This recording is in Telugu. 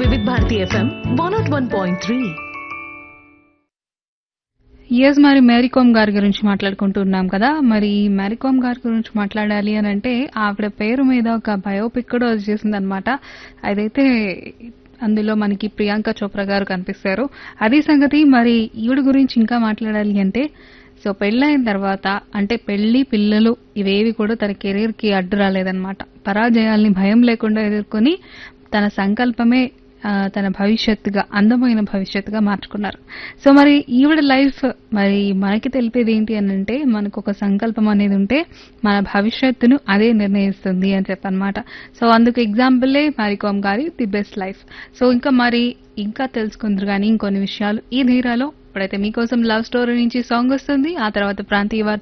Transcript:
వివిధ Bharati FM one nought one point three yes మరి మేరీకామ్ గారి గురించి మాట్లాడుకుంటున్నాం కదా మరి మేరీకామ్ గారి గురించి మాట్లాడాలి అని అంటే ఆవిడ పేరు మీద ఒక బయోపిక్ కూడా వచ్చేసింది అనమాట అదైతే అందులో మనకి ప్రియాంక చోప్రా గారు కనిపిస్తారు అదే సంగతి మరి ఈవిడ గురించి ఇంకా మాట్లాడాలి అంటే సో పెళ్ళైన తర్వాత అంటే పెళ్లి పిల్లలు ఇవేవి కూడా తన కెరీర్ కి అడ్డు రాలేదన్నమాట పరాజయాల్ని భయం లేకుండా ఎదుర్కొని తన సంకల్పమే ఆ, తన భవిష్యత్తుగా అందమైన భవిష్యత్తుగా మార్చుకున్నారు సో మరి ఈవిడ లైఫ్ మరి మనకి తెలిపేది ఏంటి అని అంటే మనకు ఒక సంకల్పం అనేది ఉంటే మన భవిష్యత్తును అదే నిర్ణయిస్తుంది అని చెప్పనమాట సో అందుకు ఎగ్జాంపులే మారికామ్ గారి ది బెస్ట్ లైఫ్ సో ఇంకా మరి ఇంకా తెలుసుకుందరు కానీ ఇంకొన్ని విషయాలు ఈ ధీరాలో ఇప్పుడైతే మీకోసం లవ్ స్టోరీ నుంచి సాంగ్ వస్తుంది ఆ తర్వాత ప్రాంతీయ వార్త